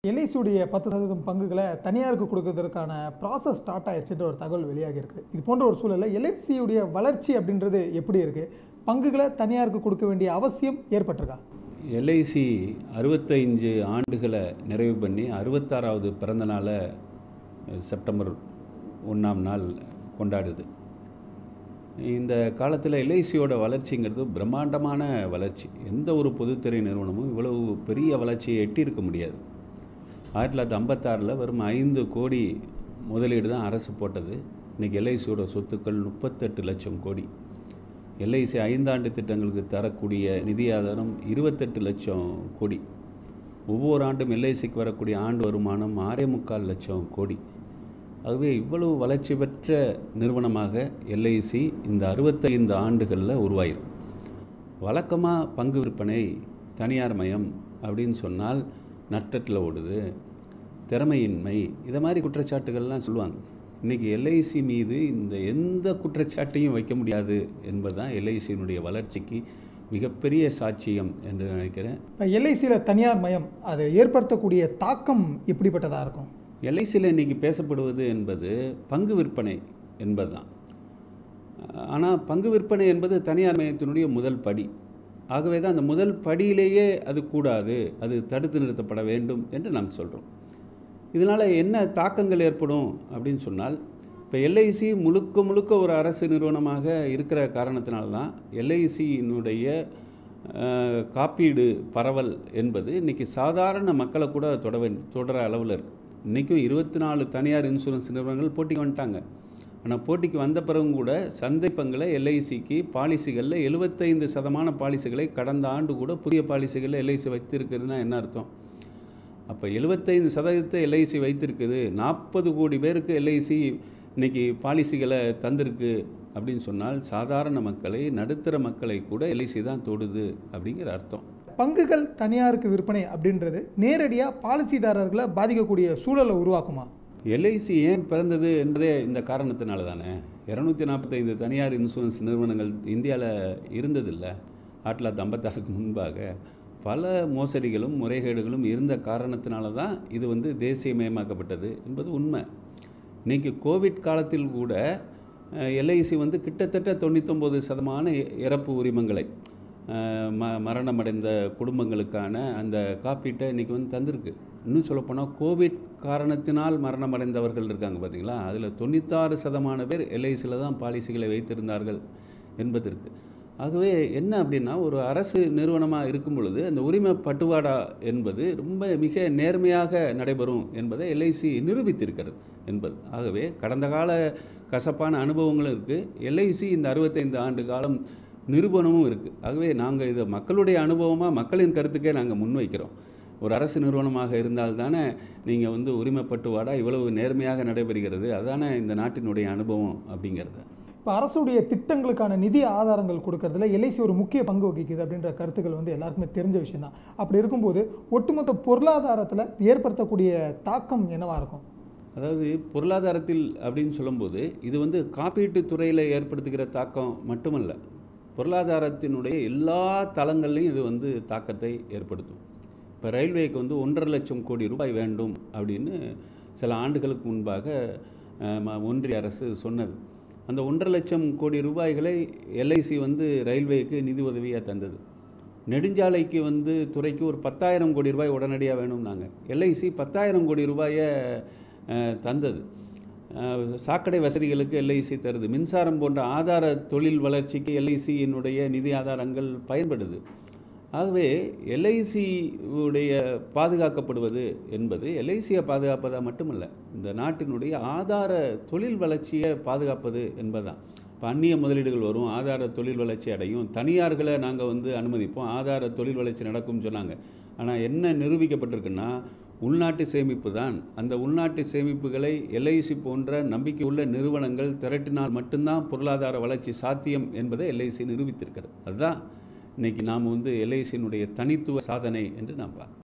எல்ஐசியுடைய பத்து சதவீதம் பங்குகளை தனியாருக்கு கொடுக்கறதுக்கான ப்ராசஸ் ஸ்டார்ட் ஆயிடுச்சுன்ற ஒரு தகவல் வெளியாகி இருக்குது இது போன்ற ஒரு சூழலில் எல்ஐசியுடைய வளர்ச்சி அப்படின்றது எப்படி இருக்குது பங்குகளை தனியாருக்கு கொடுக்க வேண்டிய அவசியம் ஏற்பட்டிருக்கா எல்ஐசி அறுபத்தைஞ்சு ஆண்டுகளை நிறைவு பண்ணி அறுபத்தாறாவது பிறந்த நாளை அஹ், செப்டம்பர் ஒன்றாம் நாள் கொண்டாடுது இந்த காலத்தில் எல்ஐசியோட வளர்ச்சிங்கிறது பிரம்மாண்டமான வளர்ச்சி எந்த ஒரு பொதுத்துறை நிறுவனமும் இவ்வளவு பெரிய வளர்ச்சியை எட்டியிருக்க முடியாது ஆயிரத்தி தொள்ளாயிரத்தி ஐம்பத்தாறில் வெறும் ஐந்து கோடி முதலீடு தான் அரசு போட்டது இன்றைக்கி எல்ஐசியோட சொத்துக்கள் முப்பத்தெட்டு லட்சம் கோடி எல்ஐசி ஐந்தாண்டு திட்டங்களுக்கு தரக்கூடிய நிதி ஆதாரம் இருபத்தெட்டு லட்சம் கோடி ஒவ்வொரு ஆண்டும் எல்ஐசிக்கு வரக்கூடிய ஆண்டு வருமானம் ஆறே முக்கால் லட்சம் கோடி ஆகவே இவ்வளவு வளர்ச்சி பெற்ற நிறுவனமாக எல்ஐசி இந்த அறுபத்தைந்து ஆண்டுகளில் உருவாயிருக்கு வழக்கமாக பங்கு விற்பனை தனியார் மயம் அப்படின்னு சொன்னால் நட்டத்தில் ஓடுது திறமையின்மை இதை மாதிரி குற்றச்சாட்டுகள்லாம் சொல்லுவாங்க இன்றைக்கி எல்ஐசி மீது இந்த எந்த குற்றச்சாட்டையும் வைக்க முடியாது என்பது தான் எல்ஐசியினுடைய வளர்ச்சிக்கு மிகப்பெரிய சாட்சியம் என்று நினைக்கிறேன் இப்போ எல்ஐசியில் தனியார் மயம் அது ஏற்படுத்தக்கூடிய தாக்கம் எப்படிப்பட்டதாக இருக்கும் எல்ஐசியில் இன்றைக்கி பேசப்படுவது என்பது பங்கு விற்பனை என்பதுதான் ஆனால் பங்கு விற்பனை என்பது தனியார் மயத்தினுடைய முதல் படி ஆகவே தான் அந்த முதல் படியிலேயே அது கூடாது அது தடுத்து நிறுத்தப்பட வேண்டும் என்று நாம் சொல்கிறோம் இதனால் என்ன தாக்கங்கள் ஏற்படும் அப்படின்னு சொன்னால் இப்போ எல்ஐசி முழுக்க முழுக்க ஒரு அரசு நிறுவனமாக இருக்கிற காரணத்தினால தான் எல்ஐசியினுடைய காப்பீடு பரவல் என்பது இன்றைக்கி சாதாரண மக்களை கூட தொட வேண்டி தொடர அளவில் இருக்குது இன்றைக்கும் இருபத்தி நாலு தனியார் இன்சூரன்ஸ் நிறுவனங்கள் போட்டிக்கு வந்துட்டாங்க ஆனால் போட்டிக்கு வந்த பிறகும் கூட சந்தை பங்கில் எல்ஐசிக்கு பாலிசிகளில் எழுபத்தைந்து சதமான பாலிசிகளை கடந்த ஆண்டு கூட புதிய பாலிசிகளில் எல்ஐசி வைத்திருக்குதுன்னா என்ன அர்த்தம் அப்போ எழுபத்தைந்து சதவீதத்தை எல்ஐசி வைத்திருக்குது நாற்பது கோடி பேருக்கு எல்ஐசி இன்னைக்கு பாலிசிகளை தந்திருக்கு அப்படின்னு சொன்னால் சாதாரண மக்களை நடுத்தர மக்களை கூட எல்ஐசி தான் தொடுது அப்படிங்கிற அர்த்தம் பங்குகள் தனியாருக்கு விற்பனை அப்படின்றது நேரடியாக பாலிசிதாரர்களை பாதிக்கக்கூடிய சூழலை உருவாக்குமா எல்ஐசி ஏன் பிறந்தது என்பதே இந்த காரணத்தினால தானே இரநூத்தி நாற்பத்தைந்து தனியார் இன்சூரன்ஸ் நிறுவனங்கள் இந்தியாவில் இருந்ததில்லை ஆயிரத்தி தொள்ளாயிரத்தி ஐம்பத்தாறுக்கு முன்பாக பல மோசடிகளும் முறைகேடுகளும் இருந்த காரணத்தினால தான் இது வந்து தேசியமயமாக்கப்பட்டது என்பது உண்மை இன்றைக்கி கோவிட் காலத்தில் கூட எல்ஐசி வந்து கிட்டத்தட்ட தொண்ணூத்தொம்பது சதமான இ- இறப்பு உரிமங்களை அஹ், ம மரணமடைந்த குடும்பங்களுக்கான அந்த காப்பீட்டை இன்றைக்கி வந்து தந்திருக்கு இன்னும் சொல்லப்போனால் கோவிட் காரணத்தினால் மரணமடைந்தவர்கள் இருக்காங்க பார்த்தீங்களா அதில் தொண்ணூத்தாறு சதமான பேர் எல்ஐசியில் தான் பாலிசிகளை வைத்திருந்தார்கள் என்பதற்கு ஆகவே என்ன அப்படின்னா ஒரு அரசு நிறுவனமாக இருக்கும் பொழுது அந்த உரிமை பட்டுவாடா என்பது ரொம்ப மிக நேர்மையாக நடைபெறும் என்பதை எல்ஐசி நிரூபித்திருக்கிறது என்பது ஆகவே கடந்த கால கசப்பான அனுபவங்களும் இருக்குது எல்ஐசி இந்த அறுபத்தைந்து ஆண்டு காலம் நிரூபணமும் இருக்குது ஆகவே நாங்கள் இதை மக்களுடைய அனுபவமாக மக்களின் கருத்துக்கே நாங்கள் முன்வைக்கிறோம் ஒரு அரசு நிறுவனமாக இருந்தால் தானே நீங்கள் வந்து உரிமை பட்டுவாடா இவ்வளவு நேர்மையாக நடைபெறுகிறது அதானே இந்த நாட்டினுடைய அனுபவம் அப்படிங்கிறது இப்போ அரசுடைய திட்டங்களுக்கான நிதி ஆதாரங்கள் கொடுக்கறதுல எல்ஐசி ஒரு முக்கிய பங்கு வகிக்குது அப்படின்ற கருத்துக்கள் வந்து எல்லாருக்குமே தெரிஞ்ச விஷயம் தான் அப்படி இருக்கும்போது ஒட்டுமொத்த பொருளாதாரத்தில் ஏற்படுத்தக்கூடிய தாக்கம் என்னவா இருக்கும் அதாவது பொருளாதாரத்தில் அப்படின்னு சொல்லும்போது இது வந்து காப்பீட்டுத் துறையில் ஏற்படுத்துகிற தாக்கம் மட்டுமல்ல பொருளாதாரத்தினுடைய எல்லா தளங்கள்லையும் இது வந்து தாக்கத்தை ஏற்படுத்தும் இப்போ ரயில்வேக்கு வந்து ஒன்றரை லட்சம் கோடி ரூபாய் வேண்டும் அப்படின்னு சில ஆண்டுகளுக்கு முன்பாக அஹ், ம- ஒன்றிய அரசு சொன்னது அந்த ஒன்றரை லட்சம் கோடி ரூபாய்களை எல்ஐசி வந்து ரயில்வேக்கு நிதி உதவியாக தந்தது நெடுஞ்சாலைக்கு வந்து துறைக்கு ஒரு பத்தாயிரம் கோடி ரூபாய் உடனடியாக வேணும்னாங்க எல்ஐசி பத்தாயிரம் கோடி ரூபாயை அஹ், தந்தது அஹ், சாக்கடை வசதிகளுக்கு எல்ஐசி தருது மின்சாரம் போன்ற ஆதார தொழில் வளர்ச்சிக்கு எல்ஐசியினுடைய நிதி ஆதாரங்கள் பயன்படுது ஆகவே எல்ஐசி உடைய பாதுகாக்கப்படுவது என்பது எல்ஐசியை பாதுகாப்பதாக மட்டுமல்ல இந்த நாட்டினுடைய ஆதார தொழில் வளர்ச்சியை பாதுகாப்பது என்பதுதான் இப்போ அந்நிய முதலீடுகள் வரும் ஆதார தொழில் வளர்ச்சி அடையும் தனியார்களை நாங்கள் வந்து அனுமதிப்போம் ஆதார தொழில் வளர்ச்சி நடக்கும்னு சொன்னாங்க ஆனால் என்ன நிரூபிக்கப்பட்டிருக்குன்னா உள்நாட்டு சேமிப்பு தான் அந்த உள்நாட்டு சேமிப்புகளை எல்ஐசி போன்ற நம்பிக்கையுள்ள நிறுவனங்கள் திரட்டினால் மட்டும்தான் பொருளாதார வளர்ச்சி சாத்தியம் என்பதை எல்ஐசி நிரூபித்திருக்கிறது அதுதான் இன்னைக்கு நாம் வந்து எல்ஐசியினுடைய தனித்துவ சாதனை என்று நாம் பார்க்கிறோம்